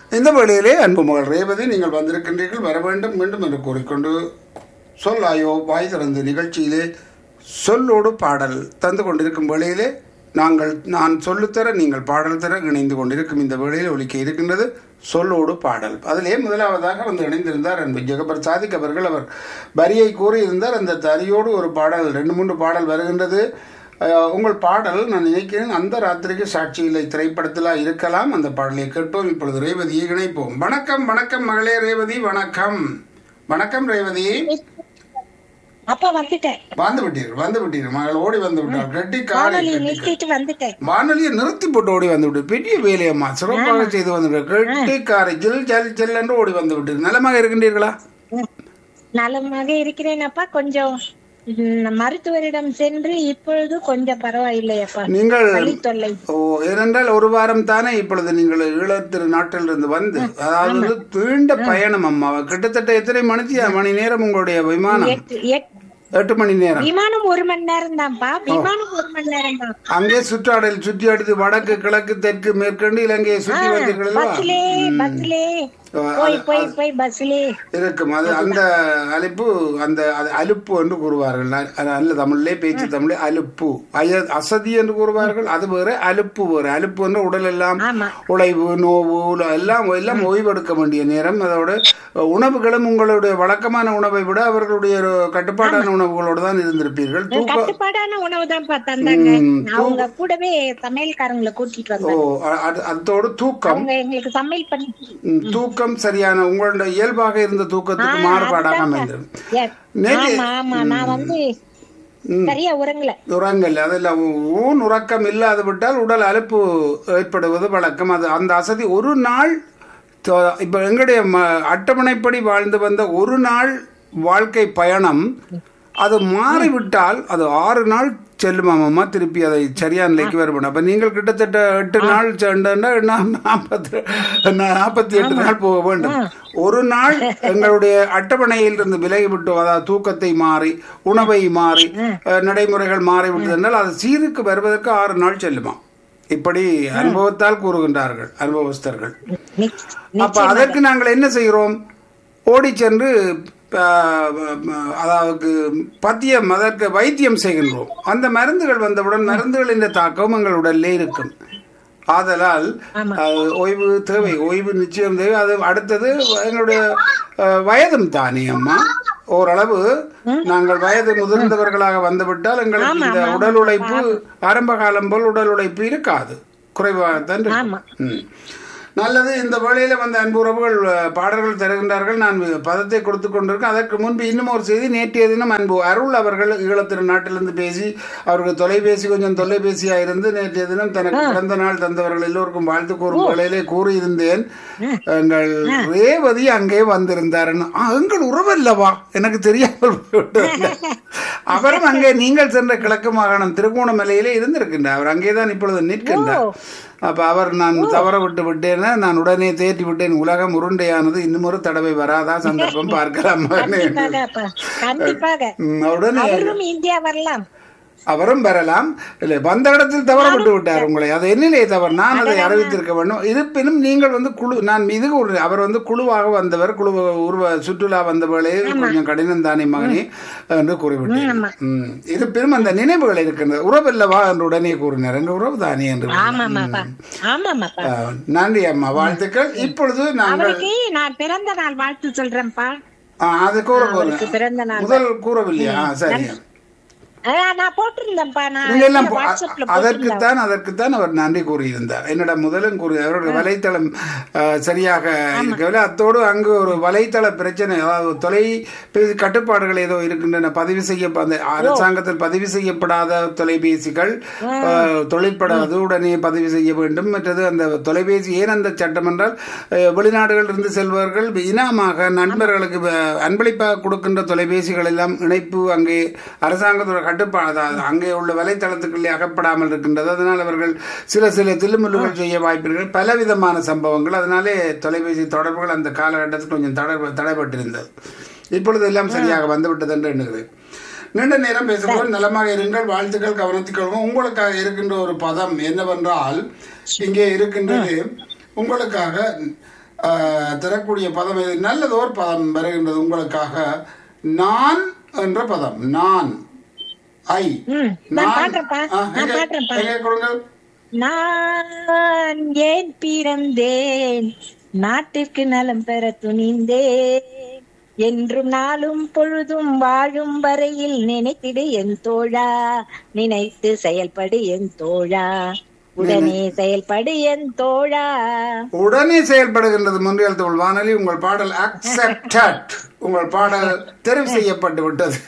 இந்த வேளையிலே அன்பு மகள் ரேவதி நீங்கள் வந்திருக்கின்றீர்கள் வர வேண்டும் மீண்டும் என்று கூறிக்கொண்டு சொல்லாயோ வாய் திறந்து நிகழ்ச்சியிலே சொல்லோடு பாடல் தந்து கொண்டிருக்கும் வேளையிலே நாங்கள் நான் சொல்லுத்தர நீங்கள் பாடல் தர இணைந்து கொண்டிருக்கும் இந்த வேளையில் ஒலிக்க இருக்கின்றது சொல்லோடு பாடல் அதிலே முதலாவதாக வந்து இணைந்திருந்தார் அன்பு ஜெகபர் சாதிக் அவர்கள் அவர் வரியை கூறியிருந்தார் அந்த தரியோடு ஒரு பாடல் ரெண்டு மூன்று பாடல் வருகின்றது அஹ், உங்கள் பாடல் நான் நினைக்கிறேன் அந்த ராத்திரிக்கு சாட்சி இல்லை திரைப்படத்தில் இருக்கலாம் அந்த பாடலை கேட்போம் இப்பொழுது ரேவதியை இணைப்போம் வணக்கம் வணக்கம் மகளே ரேவதி வணக்கம் வணக்கம் ரேவதி அப்பா வந்துட்டேன் வந்து விட்டீர்கள் வந்து விட்டீர்கள் மகள் ஓடி வந்து விட்டார் கெட்டி காரை வானொலி கெட்டி நிறுத்திட்டு வந்துட்டேன் வானொலியை நிறுத்தி போட்டு ஓடி வந்து விட்டு பெரிய வேலையம்மா சிறப்பாக செய்து வந்து விட்டு கெட்டி காரை ஜில் ஜல் ஜல் என்று ஓடி வந்து விட்டு நலமாக இருக்கின்றீர்களா ம். நலமாக இருக்கிறேன் அப்பா கொஞ்சம் ம், மருத்துவரிடம் சென்று இப்பொழுது கொஞ்சம் பரவாயில்லையப்பா நீங்கள் வலி தொல்லை ஓ ஏனென்றால் ஒரு வாரம் தானே இப்பொழுது நீங்கள் ஈழத்திரு நாட்டிலிருந்து வந்து அதாவது வந்து நீண்ட பயணம் அம்மா கிட்டத்தட்ட எத்தனை மணிக்கு மணி நேரம் உங்களுடைய விமானம் எட்டு- எட்டு- எட்டு மணி நேரம் விமானம் ஒரு மணி நேரம் தான்ப்பா விமானம் ஒரு மணி நேரம் தான் அங்கே சுற்றாடல் சுற்றி அடித்து வடக்கு கிழக்கு தெற்கு மேற்கொண்டு இலங்கையை சுற்றி வந்தீர்கள் அல்லவா? பஸ்லே பஸ்லே ஓ, போய் போய் போய் பஸ்லே இருக்கும் அது அந்த அலுப்பு அந்த அது அலுப்பு என்று கூறுவார்கள் ந- அது நல்ல தமிழ்லே பேச்சு தமிழே அலுப்பு அய அசதி என்று கூறுவார்கள் அது வேறு அலுப்பு வேறு அலுப்பு என்று உடல் எல்லாம் ஆமா உழைவு நோவு உல- எல்லாம் எல்லாம் ஓய்வெடுக்க வேண்டிய நேரம் அதோட உணவுகளும் உங்களுடைய வழக்கமான உணவை விட அவர்களுடைய ஒரு கட்டுப்பாடான உணவுகளோடு தான் இருந்திருப்பீர்கள் தூக்கம் கட்டுப்பாடான உணவு தான் தந்தாங்க அவங்க கூடவே சமையல்காரங்களை கூட்டிட்டு ஓ வந்தாங்க அ- அது- அதோடு தூக்கம் அவங்க எங்களுக்கு சமையல் பண்ணி ம், தூக்கம் சரியான உங்களுடைய இயல்பாக இருந்த தூக்கத்துக்கு மாறுபாடாக அமைந்தது Yes. நேற்று ஆமா ஆமா நான் வந்து சரியா உறங்கல உறங்கல் அதெல்லாம் ஊன் உறக்கம் இல்லாது விட்டால் உடல் அலுப்பு ஏற்படுவது வழக்கம் அது அந்த அசதி ஒரு நாள் தொ- இப்ப எங்களுடைய ம- அட்டவணைப்படி வாழ்ந்து வந்த ஒரு நாள் வாழ்க்கை பயணம் அது மாறிவிட்டால் அது ஆறு நாள் செல்லுமாமம்மா திருப்பி அதை சரியான நிலைக்கு வரணும் அப்ப நீங்கள் கிட்டத்தட்ட எட்டு நாள் சென்றா நாற்பத்தி நாற்பத்தி எட்டு நாள் போக வேண்டும் ஒரு நாள் எங்களுடைய அட்டவணையில் இருந்து விலகிவிட்டு அதாவது தூக்கத்தை மாறி உணவை மாறி அஹ், நடைமுறைகள் மாறிவிட்டது என்றால் அது சீருக்கு வருவதற்கு ஆறு நாள் செல்லுமா இப்படி அனுபவத்தால் கூறுகின்றார்கள் அனுபவஸ்தர்கள் நிச்ச- அப்ப அதற்கு நாங்கள் என்ன செய்கிறோம் ஓடி சென்று ஆஹ், அதாவது பத்தியம் அதற்கு வைத்தியம் செய்கின்றோம் அந்த மருந்துகள் வந்தவுடன் மருந்துகளின் தாக்கம் எங்கள் உடலிலே இருக்கும் ஆதலால் அஹ், ஓய்வு தேவை ஓய்வு நிச்சயம் தேவை அது அடுத்தது எங்களுடைய அஹ், வயதும் தானே அம்மா ஓரளவு நாங்கள் வயது முதிர்ந்தவர்களாக வந்துவிட்டால் எங்களுக்கு இந்த உடல் உழைப்பு ஆரம்ப காலம் போல் உடல் உழைப்பு இருக்காது குறைவாகத்தான் இருக்கும். ம். நல்லது இந்த வேளையில வந்த அன்பு உறவுகள் அஹ், பாடல்கள் தருகின்றார்கள் நான் பதத்தை கொடுத்து கொண்டிருக்கேன் அதற்கு முன்பு இன்னும் ஒரு செய்தி நேற்றைய தினம் அன்பு அருள் அவர்கள் ஈழத்திரு நாட்டிலிருந்து பேசி அவருக்கு தொலைபேசி கொஞ்சம் தொலைபேசியா இருந்து நேற்றைய தினம் தனக்கு பிறந்த நாள் தந்தவர்கள் எல்லோருக்கும் வாழ்த்து கூறும் வேளையிலே கூறியிருந்தேன் எங்கள் ரேவதி அங்கே வந்திருந்தார் எங்கள் உறவல்லவா எனக்கு தெரியாமல் போய்விட்டது. அவரும் அங்கே நீங்கள் சென்ற கிழக்கு மாகாணம் திருகோணமலையிலே இருந்திருக்கின்றார் அவர் அங்கேதான் இப்பொழுது நிற்கின்றார் அப்ப அவர் நான் தவற விட்டு விட்டேன்னா நான் உடனே தேற்றி விட்டேன் உலகம் உருண்டையானது இன்னும் ஒரு தடவை வராதா சந்தர்ப்பம் பார்க்கலாம் மகனே என்று. கண்டிப்பாக அப்பா கண்டிப்பாக ம், உடனே அவரும் இந்தியா வரலாம் அவரும் பெறலாம் இல்லை வந்த இடத்தில் தவற விட்டு விட்டார் உங்களை அது என்னிலே தவறு நான் அதை அறிவித்திருக்க வேண்டும் இருப்பினும் நீங்கள் வந்து குழு நான் இது ஒரு அவர் வந்து குழுவாக வந்தவர் குழு உருவ சுற்றுலா வந்த வேளையில் கொஞ்சம் கடினம் தானே மகனே என்று கூறிவிட்டேன் ம். இருப்பினும் அந்த நினைவுகள் இருக்கின்றது உறவில்லவா என்று உடனே கூறினார் எங்க உறவு தானே என்று ஆமாமாப்பா ஆமாமாப்பா ஆ, நன்றி அம்மா வாழ்த்துக்கள் இப்பொழுது நாங்கள் அவருக்கு நான் பிறந்த நாள் வாழ்த்து சொல்றேன்ப்பா ஆ, அது கூற அவருக்கு போறேன் பிறந்த நாள் முதல் கூறவில்லையா ஆ, சரி ஆ, நான் போட்டிருந்தேன்ப்பா நான் நீங்க எல்லாம் போ- வாட்ஸ்அப்ல அ- அதற்குத்தான் அதற்குத்தான் அவர் நன்றி கூறியிருந்தார் என்னிடம் முதலும் கூறி அவருடைய வலைத்தளம் அஹ், சரியாக இருக்கவில்லை அத்தோடு அங்கு ஒரு வலைத்தள பிரச்சனை அதாவது தொலைபேசி கட்டுப்பாடுகள் ஏதோ இருக்கின்றன பதிவு செய்ய அந்த அரசாங்கத்தில் பதிவு செய்யப்படாத தொலைபேசிகள் அஹ், தொழிற்படாது உடனே பதிவு செய்ய வேண்டும் மற்றது அந்த தொலைபேசி ஏன் அந்த சட்டம் என்றால் அஹ், வெளிநாடுகளில் இருந்து செல்பவர்கள் இனாமாக நண்பர்களுக்கு அஹ், அன்பளிப்பாக கொடுக்கின்ற தொலைபேசிகள் எல்லாம் இணைப்பு அங்கே அரசாங்கத்தோட கட்டுப்பாடு அதாவது அங்கே உள்ள வலைத்தளத்துக்குள்ளே அகப்படாமல் இருக்கின்றது அதனால் அவர்கள் சில சில தில்லுமுல்லுகள் செய்ய வாய்ப்பிருக்கிறது பலவிதமான சம்பவங்கள் அதனாலே தொலைபேசி தொடர்புகள் அந்த காலகட்டத்தில் கொஞ்சம் தடை தடைப்பட்டிருந்தது இப்பொழுது எல்லாம் சரியாக வந்துவிட்டது என்று எண்ணுகிறேன் நீண்ட நேரம் பேசும்போது நலமாக இருங்கள் வாழ்த்துக்கள் கவனத்துக் கொள்வோம் உங்களுக்காக இருக்கின்ற ஒரு பதம் என்னவென்றால் இங்கே இருக்கின்றது உங்களுக்காக அஹ், தரக்கூடிய பதம் இது நல்லதோர் பதம் வருகின்றது உங்களுக்காக நான் என்ற பதம் நான் ஐ ம் நான் பாடுறேன்ப்பா ஆ, நான் எங்க- பாடுறேன்ப்பா எங்க கொடுங்கள் நான் ஏன் பிறந்தேன் நாட்டிற்கு நலம் பெற துணிந்தேன் என்றும் நாளும் பொழுதும் வாழும் வரையில் நினைத்திடு என் தோழா நினைத்து செயல்படு என் தோழா உடனே செயல்படு என் தோழா உடனே செயல்படுகின்றது முன்றியல் தோல் வானொலி உங்கள் பாடல் அக்செப்டட் உங்கள் பாடல் தெரிவு செய்யப்பட்டு விட்டது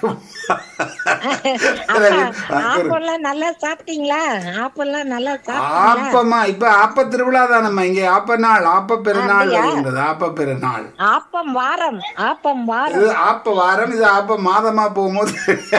ஆப்பெல்லாம் நல்லா சாப்பிட்டீங்களா ஆப்பெல்லாம் நல்லா சாப்பிட்டீங்களா ஆப்பமா இப்ப ஆப்ப திருவிழா தானம்மா இங்க ஆப்ப நாள் ஆப்ப பெருநாள் வருகின்றது ஆப்ப பெருநாள் ஆப்பம் வாரம் ஆப்பம் வாரம் இது ஆப்ப வாரம் இது ஆப்ப மாதமா போகும்போது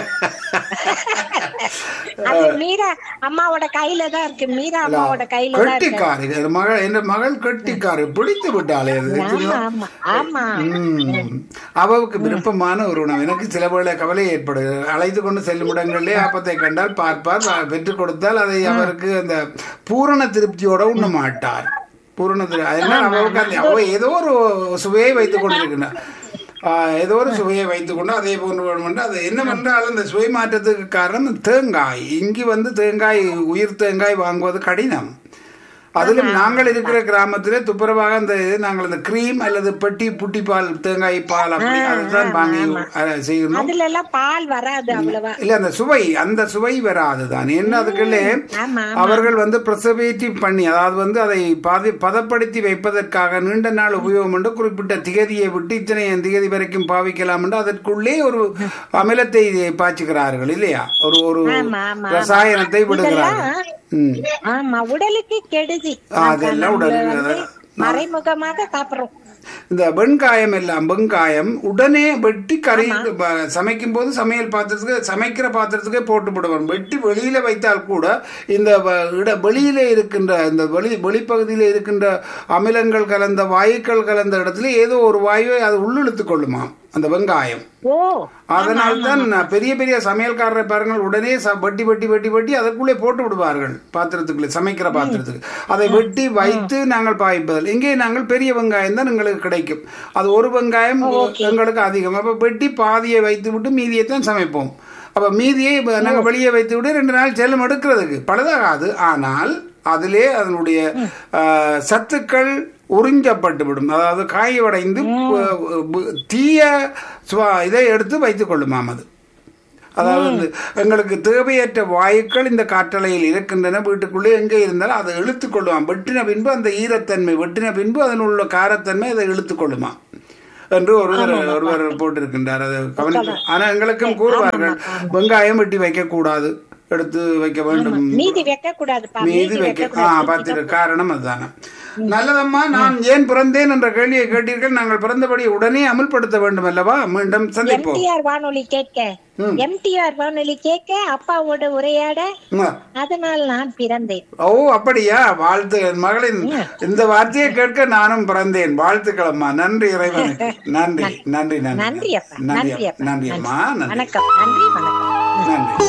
அது மீரா அம்மாவோட கையில தான் இருக்கு மீரா அம்மாவோட கையில தான் இருக்கு கெட்டிக்காரு என் மகள் என் மகள் கெட்டிக்காரு பிடித்து விட்டாளே அது ஆமா ஆமா ஆமா ம். அவவுக்கு விருப்பமான ஒரு உணவு எனக்கு சில வேளை கவலை ஏற்படுது அழைத்து கொண்டு செல்லும் இடங்களிலே ஆப்பத்தை கண்டால் பார்ப்பார் வா- பெற்றுக் கொடுத்தால் அதை அவருக்கு அந்த பூரண திருப்தியோட உண்ண மாட்டார் பூரண திரு அதனால அவருக்கு அந்த அவ ஏதோ ஒரு சுவையை வைத்துக் கொண்டிருக்கிறார் ஆஹ், ஏதோ ஒரு சுவையை வைத்துக்கொண்டு அதே போன்று வேணும் என்று அது என்னவென்றால் அந்த சுவை மாற்றத்துக்கு காரணம் தேங்காய் இங்கு வந்து தேங்காய் உயிர் தேங்காய் வாங்குவது கடினம் அதிலும் நாங்கள் இருக்கிற கிராமத்திலே துப்புரவாக அந்த இது நாங்கள் அந்த கிரீம் அல்லது பெட்டி புட்டி பால் தேங்காய் பால் அப்படி அதுதான் வாங்கி அஹ், செய்யணும் அதுல எல்லாம் பால் வராது அவ்வளவா இல்ல அந்த சுவை அந்த சுவை வராதுதான் என்ன அதுக்குள்ளே ஆமா அவர்கள் வந்து ப்ரிசர்வேட்டிவ் பண்ணி அதாவது வந்து அதை பாதி பதப்படுத்தி வைப்பதற்காக நீண்ட நாள் உபயோகம் என்று குறிப்பிட்ட திகதியை விட்டு இத்தனை திகதி வரைக்கும் பாவிக்கலாம் என்று அதற்குள்ளே ஒரு அமிலத்தை பாய்ச்சுகிறார்கள் இல்லையா ஒரு ஒரு ஆமா, ஆமா, ரசாயனத்தை விடுகிறார்கள் ம் ஆமா உடலுக்கு கெடுதி அதெல்லாம் உடலுக்கு வந்து மறைமுகமாக சாப்பிடுறோம் இந்த வெங்காயம் எல்லாம் வெங்காயம் உடனே வெட்டி கறி ப- சமைக்கும் போது சமையல் பாத்திரத்துக்கு சமைக்கிற பாத்திரத்துக்கே போட்டு விடுவோம் வெட்டி வெளியில வைத்தால் கூட இந்த வ- இட வெளியில இருக்கின்ற இந்த வெளி வெளிப்பகுதியில இருக்கின்ற அமிலங்கள் கலந்த வாயுக்கள் கலந்த இடத்துல ஏதோ ஒரு வாயுவை அது உள்ளிழுத்து கொள்ளுமா அந்த வெங்காயம் ஓ அதனால் தான் பெரிய பெரிய சமையல்காரரை பாருங்கள் உடனே ச- வெட்டி வெட்டி வெட்டி வெட்டி அதற்குள்ளே போட்டு விடுவார்கள் பாத்திரத்துக்குள்ளே சமைக்கிற பாத்திரத்துக்கு அதை வெட்டி வைத்து நாங்கள் பாய்ப்பதில் இங்கே நாங்கள் பெரிய வெங்காயம் தான் எங்களுக்கு கிடைக்கும் அது ஒரு வெங்காயம் எங்களுக்கு அதிகம் அப்ப வெட்டி பாதியை வைத்து விட்டு மீதியை தான் சமைப்போம் அப்ப மீதியை இப்ப நாங்கள் வெளியே வைத்து விட்டு ரெண்டு நாள் செல்லம் எடுக்கிறதுக்கு பழுதாகாது ஆனால் அதிலே அதனுடைய ஆஹ், சத்துக்கள் உறிஞ்சப்பட்டு விடும் அதாவது காயவடைந்து பு- பு- தீய சுவா- இதை எடுத்து வைத்துக் கொள்ளுமாம் அது அதாவது வந்து எங்களுக்கு தேவையற்ற வாயுக்கள் இந்த காற்றலையில் இருக்கின்றன வீட்டுக்குள்ளே எங்கே இருந்தாலும் அதை இழுத்துக் கொள்ளுமாம் வெட்டின பின்பு அந்த ஈரத்தன்மை வெட்டின பின்பு அதன் உள்ள காரத்தன்மை அதை இழுத்துக் கொள்ளுமா என்று ஒருவர் ஒருவர் போட்டிருக்கின்றார் அதை கவனித்து ஆனா எங்களுக்கும் கூறுவார்கள் வெங்காயம் வெட்டி வைக்க கூடாது எடுத்து வைக்க வேண்டும் மீதி வைக்க கூடாதுப்பா மீதி வைக்க ஆ பார்த்திரு காரணம் அதுதானே நல்லதம்மா நான் ஏன் பிறந்தேன் என்ற கேள்வியை கேட்டீர்கள் நாங்கள் பிறந்தபடி உடனே அமல்படுத்த வேண்டும் அல்லவா மீண்டும் சந்திப்போம் எம்டிஆர் வானொலி கேட்க எம்டிஆர் வானொலி கேட்க அப்பாவோட உரையாட ம். அதனால் நான் பிறந்தேன் ஓ அப்படியா வாழ்த்து என் மகளின் இந்த வார்த்தையை கேட்க நானும் பிறந்தேன் வாழ்த்துக்களம்மா நன்றி இறைவனுக்கு நன்றி நன்றி நன்றி நன்றி அப்பா நன்றி நன்றி அப்பா நன்றி அம்மா நன்றி வணக்கம் நன்றி வணக்கம் நன்றி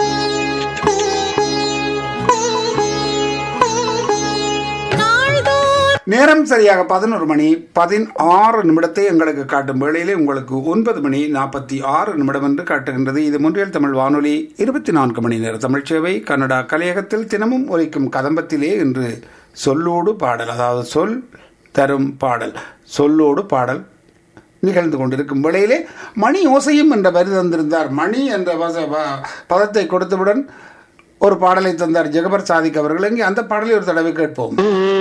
நேரம் சரியாக பதினோரு மணி பதினாறு நிமிடத்தை எங்களுக்கு காட்டும் வேளையிலே உங்களுக்கு ஒன்பது மணி நாற்பத்தி ஆறு நிமிடம் என்று காட்டுகின்றது இது முன்றியல் தமிழ் வானொலி இருபத்தி நான்கு மணி நேர தமிழ் சேவை கன்னடா கலையகத்தில் தினமும் ஒலிக்கும் கதம்பத்திலே இன்று சொல்லோடு பாடல் அதாவது சொல் தரும் பாடல் சொல்லோடு பாடல் நிகழ்ந்து கொண்டிருக்கும் வேளையிலே மணி ஓசையும் என்ற வரி தந்திருந்தார் மணி என்ற வச- வ- பதத்தை கொடுத்தவுடன் ஒரு பாடலை தந்தார் ஜெகபர் சாதிக் அவர்கள் இங்கே அந்த பாடலை ஒரு தடவை கேட்போம்